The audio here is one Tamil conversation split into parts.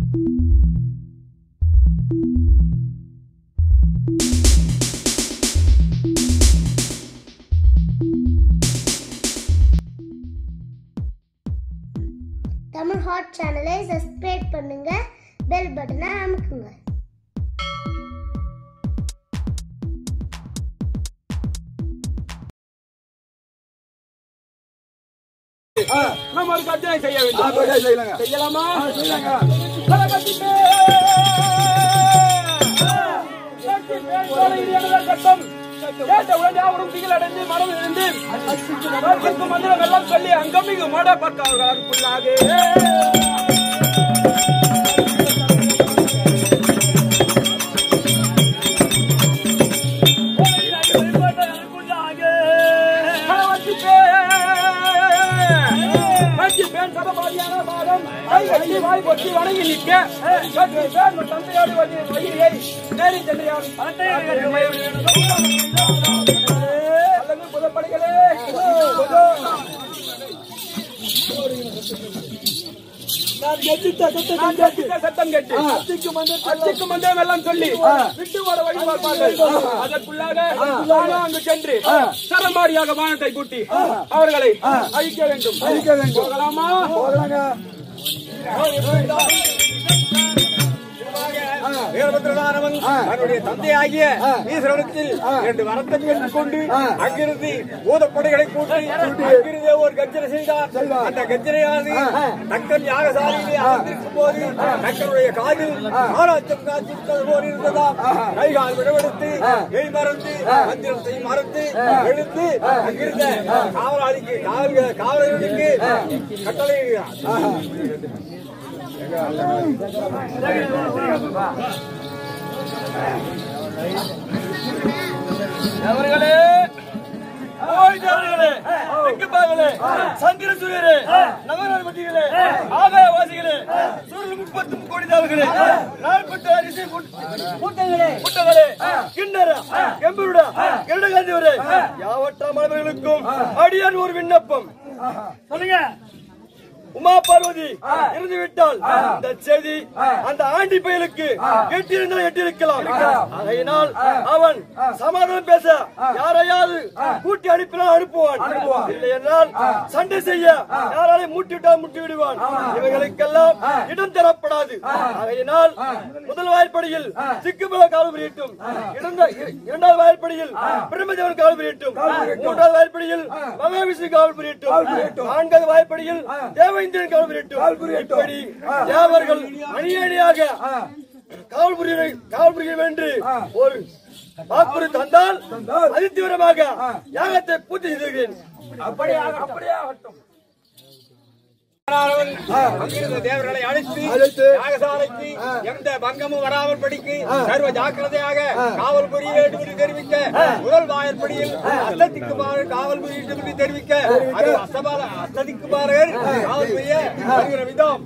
தமிழ் ஹாட் சேனலை சப்ஸ்கிரைப் பண்ணுங்க பெல் பட்டனை அமுக்குங்க நம்ம ஒரு கட்டளை செய்ய வேண்டும் செய்யலாங்க செய்யலாமா செய்யலாங்க பரகத்திலே! சட்டம் கேட்ட உடனே அவரும் திகிலடைந்து மனம் இருந்து அதற்கு மந்திரம் எல்லாம் சொல்லி அங்கமிகு மட பற்றார்களுக்குள்ளாக வாய் பொத்தி வணங்கி நிற்க கட்டி பேர் உன் தந்தையோடு வந்து வயிறை நேரி சென்றியான் அல்லது புதப்படைகளே புதோ. நான் கெட்டித்த சத்தம் கேட்டு அச்சிக்கு மந்திரம் எல்லாம் சொல்லி விட்டு வர வழி பார்ப்பார்கள் அதற்குள்ளாக நானும் அங்கு சென்று சரமாரியாக வானத்தை கூட்டி அவர்களை அழிக்க வேண்டும் அழிக்க வேண்டும். போகலாமா போகலாங்க வீரபத்ரனானவன் தன்னுடைய தந்தையாகிய ஈஸ்வரத்தில் இரண்டு வரத்தை பெற்றுக் கொண்டு அங்கிருந்து பூதப்படைகளை கூட்டி அங்கிருந்தே ஒரு கஜனை செய்தார் அந்த கஜனையானது நக்கன் யாகசாலையிலே அமர்ந்திருக்கும் போது நக்கனுடைய காதில் ஆராய்ச்சம் காட்சித்தது போல் இருந்ததாம் கை கால் விடவெடுத்து மெய் மறந்து மந்திரத்தை மறந்து எழுந்து அங்கிருந்த காவலாளிக்கு காவல் காவலர்களுக்கு கட்டளையிடுகிறார் அவர்களே ஓய்ந்தவர்களே திக்குப்பார்களே சந்திர சூரியரே நவநாள்பட்டிகளே ஆகாயவாசிகளே சுருள் முப்பத்தி கோடி தேவர்களே நாள்பட்ட அரிசி முட்டங்களே முட்டங்களே கிண்ணற கெம்பருடா கெண்டகாந்திவரே யாவற்ற மனிதர்களுக்கும் அடியான் ஒரு விண்ணப்பம் சொல்லுங்க உமா பார்வதி இருந்து விட்டால் இந்த செய்தி அந்த ஆண்டி பயலுக்கு எட்டிருந்தால் எட்டிருக்கலாம் ஆகையினால் அவன் சமாதானம் பேச யாரையாவது கூட்டி அனுப்பினால் அனுப்புவான் இல்லை என்றால் சண்டை செய்ய யாராலையும் மூட்டி விட்டால் முட்டி விடுவான் இவைகளுக்கெல்லாம் இடம் தரப்படாது ஆகையினால் முதல் வாய்ப்படியில் சிக்குமல காலம் புரியட்டும் இரண்ட- இர- இரண்டாவது வாய்ப்படியில் பிரம்மதேவன் காவல் புரியட்டும் மூன்றாவது வாய்ப்படியில் மகாவிஷ்ணு காவல் புரியட்டும் நான்காவது வாய்ப்படியில் தேவேந்திரன் காவல் புரியட்டும் இப்படி தேவர்கள் அணி அணியாக காவல் புரிய காவல் புரிய என்று ஒரு வாக்குறுதி தந்தால் அதிதீவிரமாக யாகத்தை பூர்த்தி செய்திருக்கிறேன் அப்படியே அப்படியே ஆகட்டும் அங்கிருந்த தேவர்களை அழைத்து அழைத்து, யாகசாலைக்கு எந்த பங்கமும் வராமல் படிக்கு சர்வ ஜாக்கிரதையாக காவல் புரிய வேண்டும் என்று தெரிவிக்க முதல் வாயற்படியில் அஸ்ததிக்குமாறு காவல் புரிய வேண்டும் என்று தெரிவிக்க அது அஸ்தபால அஸ்ததிக்குமாறு காவல் புரிய வருகிற விதம்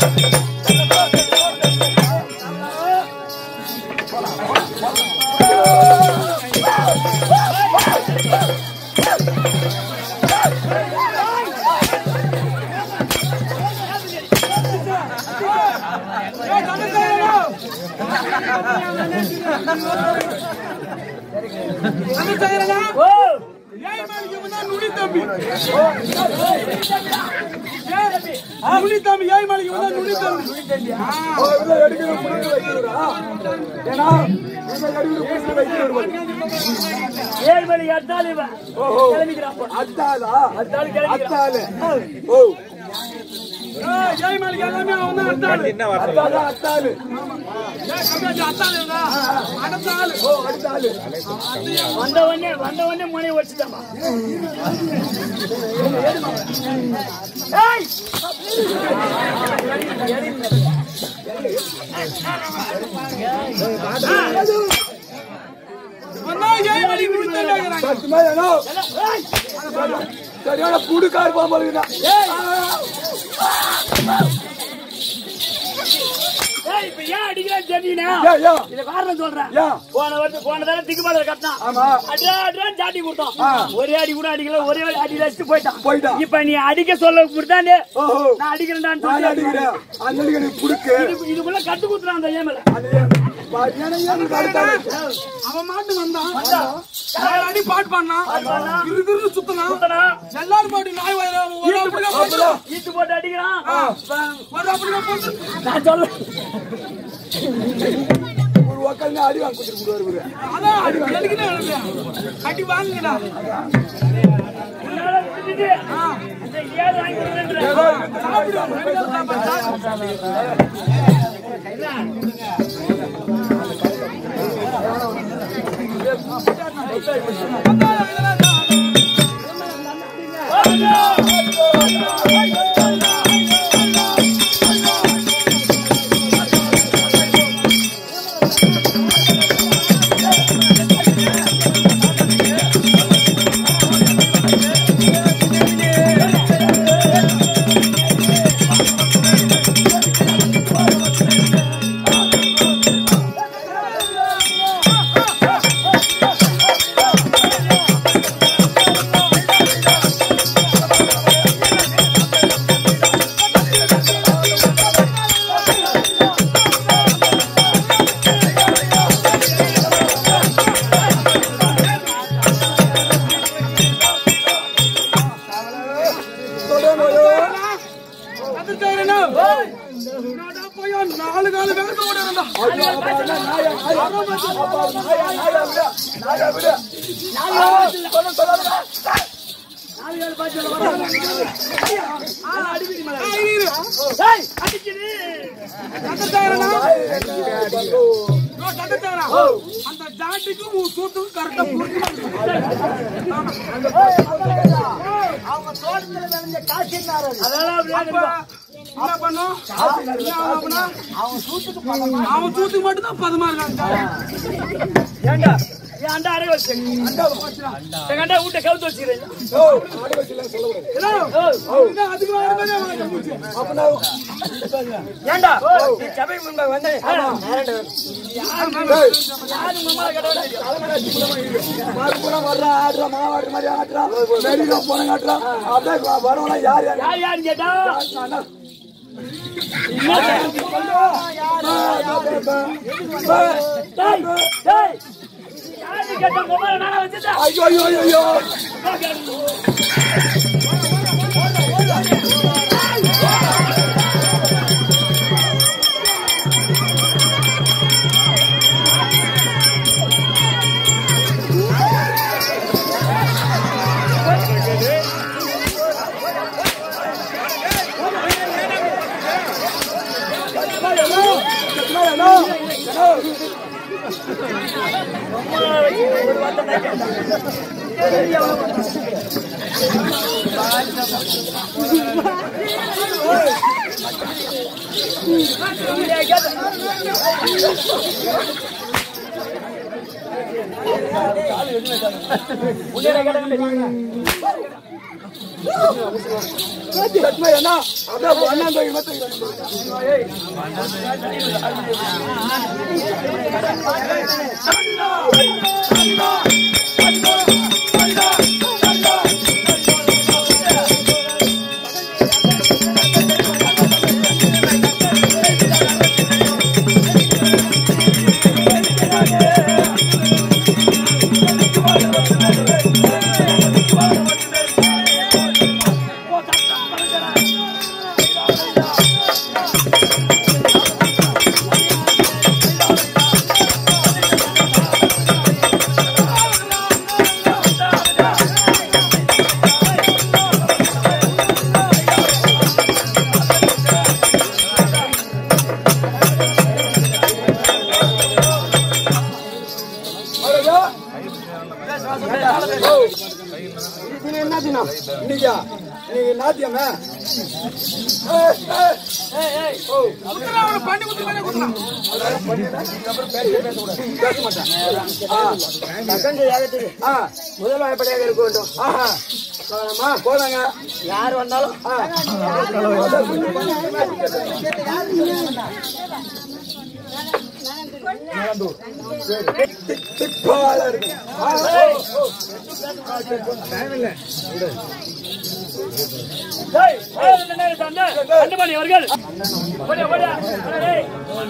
ஆ ஏழு மணிக்கு அடுத்தாள் இவன் கிளம்பிக்கிறான் அப்போ. அத்தாளா அடுத்தாள் கிளம்பிக்கிறான் அத்தாளு ஓ அத்தாளா அத்தாளு ஓ அத்தாளு வந்த உடனே வந்த உடனே முனையை வச்சுட்டாமா ஏய் பத்து மேல ஏனோ சரியான குடுக்காரு பாம்பளுக்குண்ணா ஏய் இப்ப ஏன் அடிக்கிறான்னு தெரியுனா யா யா இத காரணம் சொல்றேன் யா போன வருஷம் போன தடவை திக்குமால கட்டினான் ஆமா அடிடா அடிடா ஜாட்டி கொடுத்தோம் ஆ. ஒரே அடி கூட அடிக்கல ஒரே அடி வச்சுட்டு போயிட்டான் போயிட்டான். இப்ப நீ அடிக்க சொல்ல கொடுத்தானே ஓஹோ நான் அடிக்கிறேன்டான்னு நான் சொல்லி அடிக்கிறேன் அந்த அடிக்க நீ குடுக்கு இது- இதுக்குள்ள கட்டு குத்துறான் அந்த ஏமல அது பாத்தியான ஏன் அடுத்தாளு அவன் மாட்டு வந்தான் நாலு அடி பாட்டு பண்ணான் இரு திரு சுத்தனான் குத்தனா எல்லாரும் பாட்டு நாய் வயிறு ஒரு அப்படிதான் போட்டு ஈட்டு போட்டு அடிக்கிறான் ஒரு அப்படிதான் போட்டு நான் சொல்றேன் ஒரு உக்காந்து அடி வாங்க கொடுத்துட்டு வருவாரு அதான் அடி எதுக்குன்னு எழுது அடி வாங்குங்கடா உன்னால விட்டுட்டு, அந்த ஏழு வாங்கி கொடுங்கன்ற. அது தேரனா நாடா போய் நாலு கால வேகத்தோட ஓட இருந்தா ஏய், அடிக்குது. அது தேரனா அது தேரனா அந்த ஜாட்டிக்கும் உன் சூத்துக்கும் கரெக்டா அதெல்லாம் அப்படியே இருக்கும். என்ன பண்ணும் அவன் சூத்துக்கு மட்டும் தான் பதமா இருக்காங்க ஏண்டா என் அண்டா அடகு வச்சு எங்க அண்டா வீட்டை கவுத்து வச்சுக்கிறேன் அதுக்கு வேற மாதிரி அவனுக்கு மூச்சு. ஏண்டா நீ சபை முன்பாக வந்து யாரு மம்மா கடவுள் மறுபுறம் வர்றா ஆடுறா மாவாடுற மாதிரி ஆடுறா வெளியில போன காட்டுறா அப்படியே வரவனா யார் யார் யார் யாருன்னு கேட்டா டேய் டேய் யாரு கேட்டா மொபைல் நானா வச்சுட்டா ஐயோ ஐயோ ஐயோ என்ன அப்படியே அண்ணன் போய் மத்த ஏய் இது என்ன தினம் இன்னைக்கா இன்னைக்கு நாத்தியமே குத்துனா அவனை பண்ணி குத்து மேலே குத்துனான் ஆ முதல் வாய்ப்படையாக இருக்க வேண்டும் ஆஹா போலாமா போலாங்க யார் வந்தாலும் ஆ. திப்பாலா இருக்கு. ஆ, ஓ, ஓ. டேய், ஏய், ரெண்டு நேரம் சார்ந்த கண்டுமணி அவர்கள் ஓடியா, ஓடியா. அட, டேய்.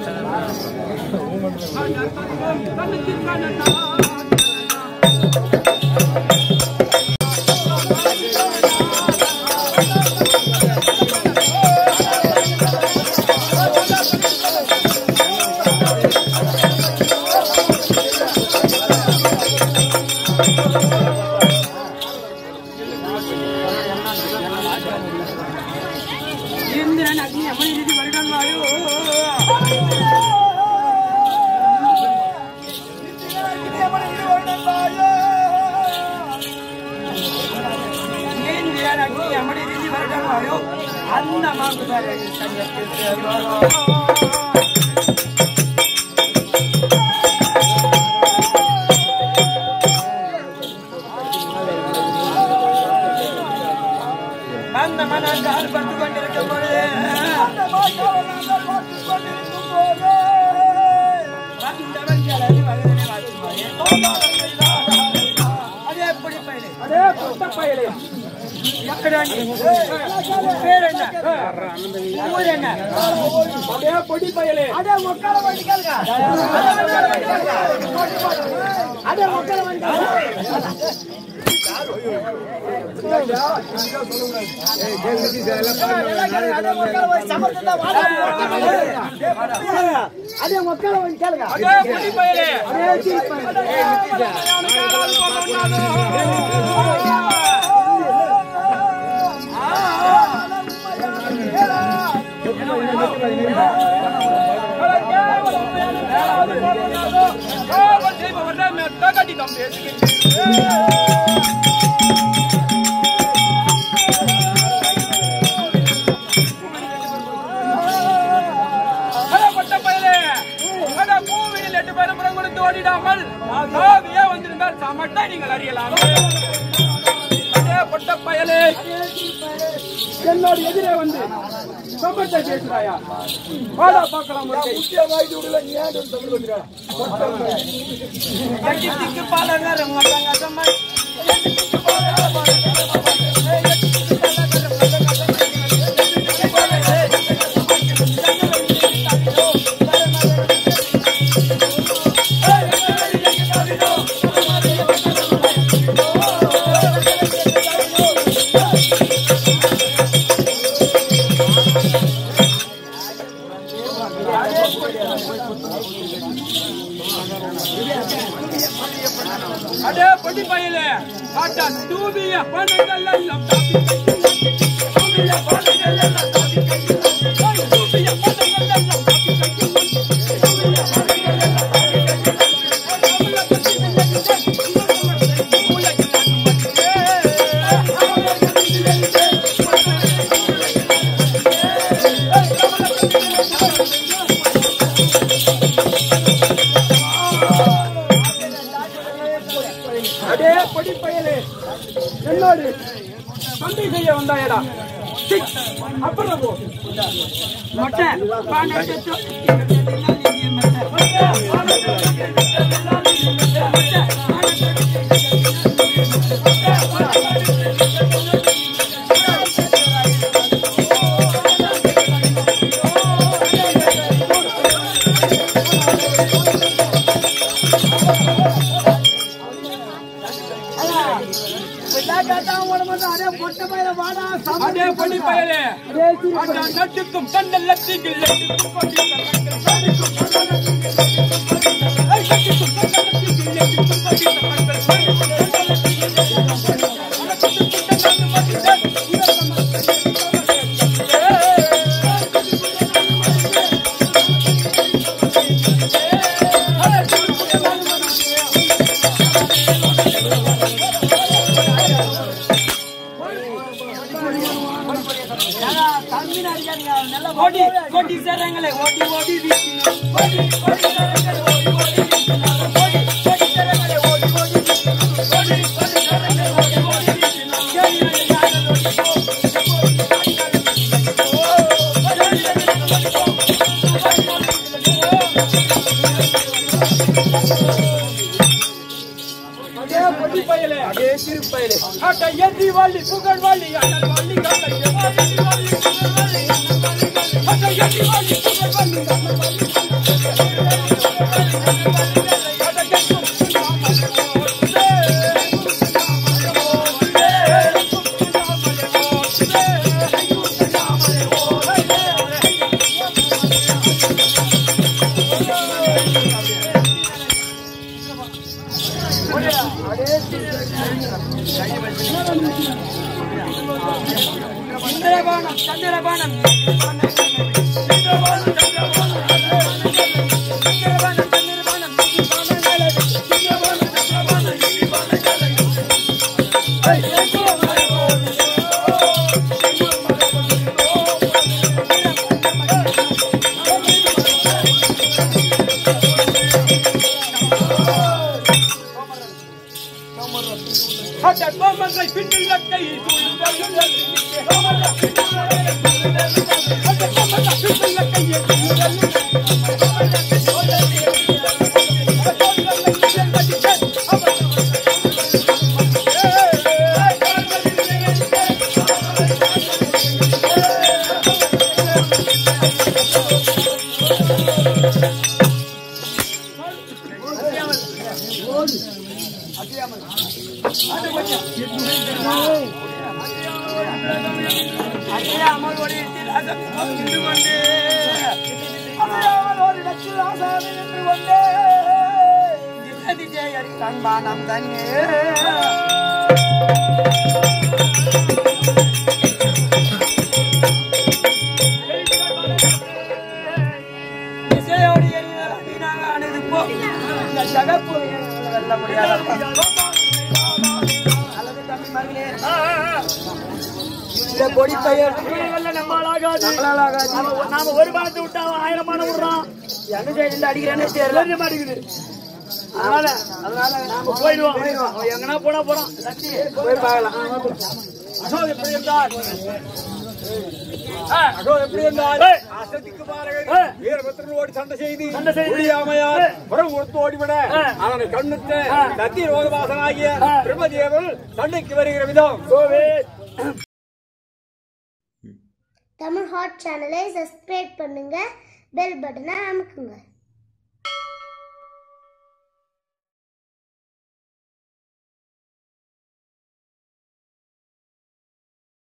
இந்திரன் அக்னி அமளி நிதி வருடம் வாயு இந்திரன் அக்னி அமளி நிதி வருடம் வாயு அந்த மாங்குதாரி சங்கத்தில் சேர்வாரோ. அந்த மனத்தால் பட்டு கொண்டிருக்கும் பொழுது வந்தவன் ஜலதி வயதினை வாழ்த்துவாயே. அது எப்படி பயலே? அதே பொட்ட பயலே. எக்கடா நீ? பேர் என்ன? ஊர் என்ன? அதே பொடி பயலே. அதே மொக்கால வண்டி கேளுங்க. அதே மொக்கால வண்டி கேளுங்க. அதே மொக்கால வண்டி கேளுங்க. அதே மக்களை வந்து கேளுங்க அதே பொடி பயலே. அதே சீரி பயலே. ஓடிடாமல் ஆவியே வந்திருந்தால் சமட்டை நீங்கள் அறியலாம் அதே பொட்ட பயலே என்னோட எதிரே வந்து சொப்பத்தை பேசுறாயா வாடா பார்க்கலாம் முருகை. எட்டிக்கு பாலங்க மட்டங்க சம்மை அடே பொடி பயலே காட்டா தூபிய பணங்கள் எல்லாம் தாப்பி தூபிய பணங்கள் எல்லாம் தாப்பி தூபிய பணங்கள் எல்லாம் தாப்பி அடே பொடி பயலே என்னோடு சண்டை செய்ய வந்தாயடா சிக், அப்புறம் போ மொட்டை பாண்டத்தை அதே பொடி பயலே அடா நட்டுக்கும் கண்ணல்ல தீங்கில் எட்டுக்கும் கொடி அடே தரங்களை ஓடி ஓடி வீசினார் ஓடி ஓடி தரங்களை ஓடி ஓடி வீசினார் ஓடி ஓடி தரங்களை ஓடி ஓடி வீசினார் ஓடி ஓடி தரங்களை ஓடி ஓடி வீசினார் கேளியலை யாரும் ஓடி போ அதே பொடி பயலே அதே சிறு பயலே அட்ட எதி வாழி புகழ் வாழி அண்ணல் வாழி கண்ணல் எதி வாழி புகழ் வாழி அண்ணல் வாழி கண்ணல் அட்ட எதி வாழி புகழ் வாழி அண்ணல் வாழி அட்ட கேட்கும் சந்திரபானம் சந்திரபானம் சந்திரபானம் சந்திரபானம் சந்திரபானம் சந்திரபானம் ஹட்ட கோமங்கை பின்னில் லக்கை தூள் அறியாமல் ஒரு இடத்தில் அகப்பம் நின்று கொண்டு அறியாமல் ஒரு இடத்தில் ஆசாமி நின்று கொண்டு திசை திசை அறி கண்பானம் தனியே திசையோடு எரிந்தால் வீணாக அணுது போ இந்த ஜகப்பு வெல்ல முடியாத அல்லது தம்பி மகளே இந்த கொடி பையன் நாம ஒரு பானத்தை விட்டா அவன் ஆயிரம் பானம் விடுறான் என்ன செய்யல அடிக்கிறானே தெரியல மாட்டேங்குது அதனால அதனால நாம போயிடுவோம் அவன் எங்கனா போனா போறான் சத்தி போய் பார்க்கலாம் அசோக் எப்படி இருந்தார் அசோக் எப்படி இருந்தால் அசதிக்கு பாருங்கள் வீரபத்திரன் ஓடி சண்டை செய்து சண்டை செய்து. முடியாமையால் புறம் கொடுத்து ஓடிவிட ஆ. அவனை கண்ணுத்த ஆ. சத்திய ரோகவாசனாகிய ஆ. பிரம்மதேவன் சண்டைக்கு வருகிற விதம் தமிழ் ஹாட் சேனலை சப்ஸ்கிரைப் பண்ணுங்க பெல் பட்டனை அமுக்குங்க